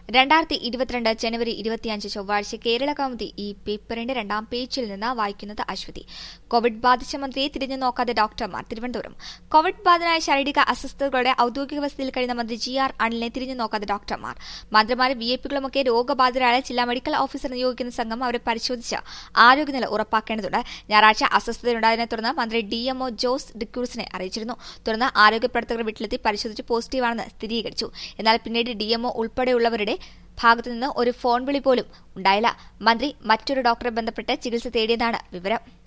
രണ്ടായിരത്തി ഇരുപത്തിരണ്ട് ജനുവരി ഇരുപത്തിയഞ്ച് ചൊവ്വാഴ്ച കേരള കൗമുദി ഈ പേപ്പറിന്റെ രണ്ടാം പേജിൽ നിന്ന് വായിക്കുന്നത് അശ്വതി കോവിഡ് ബാധിച്ച മന്ത്രിയെ തിരിഞ്ഞു നോക്കാതെ ഡോക്ടർമാർ തിരുവനന്തപുരം കോവിഡ് ബാധിതനായ ശാരീരിക അസ്വസ്ഥതകളുടെ ഔദ്യോഗിക വസതിയിൽ കഴിയുന്ന മന്ത്രി ജി ആർ അണിലിനെ തിരിഞ്ഞു നോക്കാതെ ഡോക്ടർമാർ മന്ത്രിമാരും വി ഐ പികളുമൊക്കെ രോഗബാധിതരായ ജില്ലാ മെഡിക്കൽ ഓഫീസർ നിയോഗിക്കുന്ന സംഘം അവരെ പരിശോധിച്ച് ആരോഗ്യനില ഉറപ്പാക്കേണ്ടതുണ്ട് ഞായറാഴ്ച അസ്വസ്ഥതയുണ്ടായതിനെ തുടർന്ന് മന്ത്രി ഡി എംഒ ജോസ് ഡിക്രൂസിനെ അറിയിച്ചിരുന്നു തുടർന്ന് ആരോഗ്യ പ്രവർത്തകർ വീട്ടിലെത്തി പരിശോധിച്ച് പോസിറ്റീവാണെന്ന് സ്ഥിരീകരിച്ചു എന്നാൽ പിന്നീട് ഡിഎംഒ ഉൾപ്പെടെയുള്ളവരുടെ ഭാഗത്തുനിന്ന് ഒരു ഫോൺ വിളി പോലും ഉണ്ടായില്ല മന്ത്രി മറ്റൊരു ഡോക്ടറെ ബന്ധപ്പെട്ട് ചികിത്സ തേടിയതാണ് വിവരം